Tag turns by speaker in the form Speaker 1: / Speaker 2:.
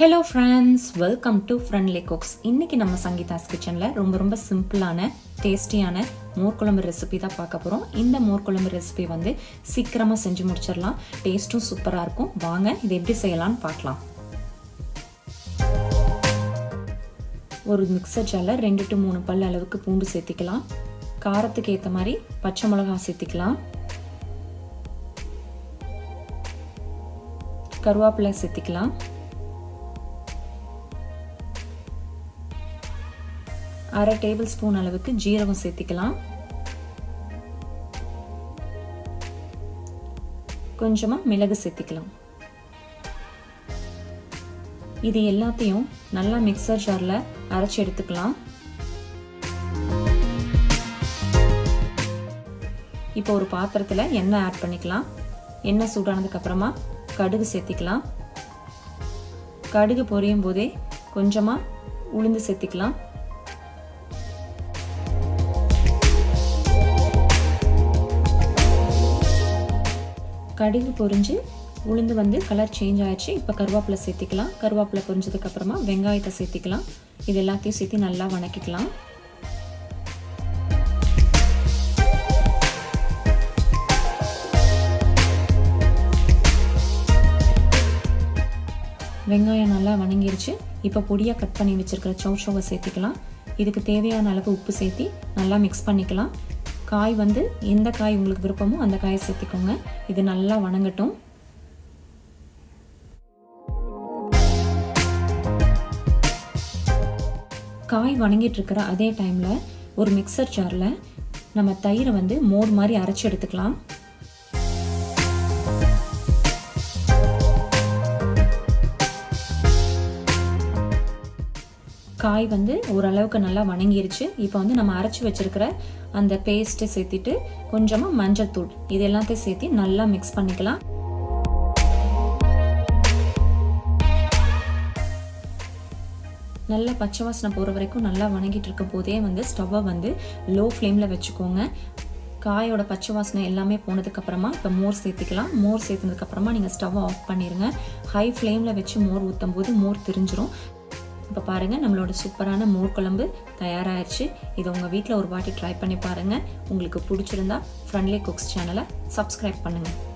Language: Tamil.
Speaker 1: hello friends welcome to friendly cooks இன்னைக்கு நம்ம சங்கீதாஸ் கிச்சனில் ரொம்ப ரொம்ப சிம்பிளான டேஸ்டியான மோர்க்குழம்பு ரெசிபி தான் பார்க்க போகிறோம் இந்த மோர்க்குழம்பு ரெசிபி வந்து சீக்கிரமாக செஞ்சு முடிச்சிடலாம் டேஸ்ட்டும் சூப்பராக இருக்கும் வாங்க இது எப்படி செய்யலாம்னு பார்க்கலாம் ஒரு மிக்சர் ஜாரில் ரெண்டு டு மூணு பல் அளவுக்கு பூண்டு சேர்த்திக்கலாம் காரத்துக்கு ஏற்ற மாதிரி பச்சை மிளகா சேர்த்திக்கலாம் கருவேப்பிலை சேர்த்திக்கலாம் அரை டேபிள் ஸ்பூன் அளவுக்கு ஜீரகம் சேர்த்திக்கலாம் கொஞ்சமாக மிளகு சேர்த்திக்கலாம் இது எல்லாத்தையும் நல்லா மிக்சர் ஜாரில் அரைச்சி எடுத்துக்கலாம் இப்போ ஒரு பாத்திரத்தில் எண்ணெய் ஆட் பண்ணிக்கலாம் எண்ணெய் சூடானதுக்கு அப்புறமா கடுகு சேர்த்திக்கலாம் கடுகு பொரியும் போதே கொஞ்சமாக உளுந்து சேர்த்திக்கலாம் கடுகு பொரிஞ்சு உளுந்து வந்து கலர் சேஞ்ச் ஆயிடுச்சு இப்போ கருவேப்பிலை சேர்த்திக்கலாம் கருவேப்பிலை பொரிஞ்சதுக்கு அப்புறமா வெங்காயத்தை சேர்த்திக்கலாம் இது எல்லாத்தையும் சேர்த்து நல்லா வணக்கிக்கலாம் வெங்காயம் நல்லா வணங்கிருச்சு இப்போ பொடியாக கட் பண்ணி வச்சுருக்கிற சௌச்சௌவை சேர்த்திக்கலாம் இதுக்கு தேவையான அளவு உப்பு சேர்த்தி நல்லா மிக்ஸ் பண்ணிக்கலாம் காய் வந்து எந்த காய் உங்களுக்கு விருப்பமோ அந்த காயை சேர்த்திக்கோங்க இது நல்லா வணங்கட்டும் காய் வணங்கிட்டு இருக்கிற அதே டைமில் ஒரு மிக்சர் ஜாரில் நம்ம தயிரை வந்து மோர் மாதிரி அரைச்சி எடுத்துக்கலாம் காய் வந்து ஓரளவுக்கு நல்லா வணங்கிருச்சு இப்போ வந்து நம்ம அரைச்சி வச்சிருக்கிற அந்த பேஸ்ட்டை சேர்த்திட்டு கொஞ்சமாக மஞ்சள் தூள் இது எல்லாத்தையும் சேர்த்து நல்லா மிக்ஸ் பண்ணிக்கலாம் நல்லா பச்சை வாசனை போகிற வரைக்கும் நல்லா வணங்கிட்டு இருக்க போதே வந்து ஸ்டவ்வை வந்து லோ ஃப்ளேமில் வச்சுக்கோங்க காயோட பச்சை வாசனை எல்லாமே போனதுக்கப்புறமா இப்போ மோர் சேர்த்துக்கலாம் மோர் சேர்த்ததுக்கப்புறமா நீங்கள் ஸ்டவ்வை ஆஃப் பண்ணிடுங்க ஹை ஃப்ளேமில் வச்சு மோர் ஊற்றும் போது மோர் தெரிஞ்சிரும் இப்போ பாருங்கள் நம்மளோட சூப்பரான மோர் குழம்பு தயாராகிடுச்சு இதை உங்கள் வீட்டில் ஒரு வாட்டி ட்ரை பண்ணி பாருங்கள் உங்களுக்கு பிடிச்சிருந்தா ஃப்ரெண்ட்லி குக்ஸ் சேனலை சப்ஸ்கிரைப் பண்ணுங்கள்